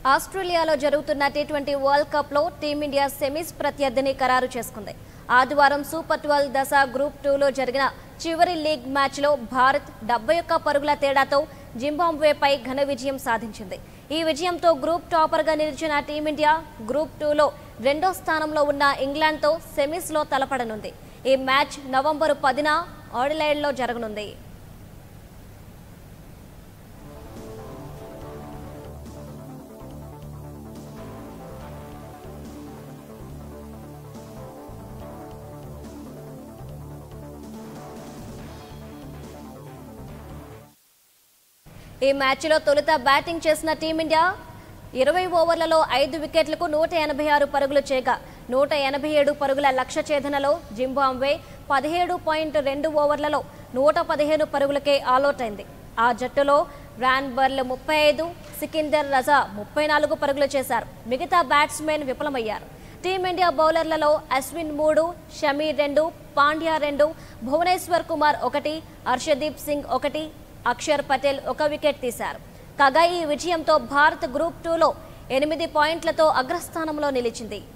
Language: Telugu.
ఆస్ట్రేలియాలో జరుగుతున్న టీ ట్వంటీ వరల్డ్ కప్లో టీమిండియా సెమీస్ ప్రత్యర్థిని ఖరారు చేసుకుంది ఆదివారం సూపర్ ట్వెల్వ్ దశ గ్రూప్ టూలో జరిగిన చివరి లీగ్ మ్యాచ్లో భారత్ డెబ్బై ఒక్క పరుగుల తేడాతో జింబాబ్వేపై ఘన విజయం సాధించింది ఈ విజయంతో గ్రూప్ టాపర్గా నిలిచిన టీమిండియా గ్రూప్ టూలో రెండో స్థానంలో ఉన్న ఇంగ్లాండ్తో సెమీస్లో తలపడనుంది ఈ మ్యాచ్ నవంబరు పదిన ఆడిలైడ్లో జరగనుంది ఈ మ్యాచ్లో తొలుత బ్యాటింగ్ చేసిన టీమిండియా ఇరవై ఓవర్లలో ఐదు వికెట్లకు నూట ఎనభై ఆరు పరుగులు చేయగా నూట ఎనభై ఏడు పరుగుల లక్ష్య ఛేదనలో జింబాబ్వే పదిహేడు పాయింట్ రెండు ఓవర్లలో నూట పదిహేను పరుగులకే ఆలౌట్ అయింది ఆ జట్టులో వ్రాన్ బర్ల్ ముప్పై ఐదు సికిందర్ రజా ముప్పై నాలుగు పరుగులు చేశారు మిగతా బ్యాట్స్మెన్ విఫలమయ్యారు టీమిండియా బౌలర్లలో అశ్విన్ మూడు షమీ రెండు పాండ్యా రెండు భువనేశ్వర్ కుమార్ ఒకటి హర్షదీప్ సింగ్ ఒకటి అక్షర్ పటేల్ ఒక వికెట్ తీశారు కాగా ఈ విజయంతో భారత్ గ్రూప్ టూలో ఎనిమిది పాయింట్లతో అగ్రస్థానంలో నిలిచింది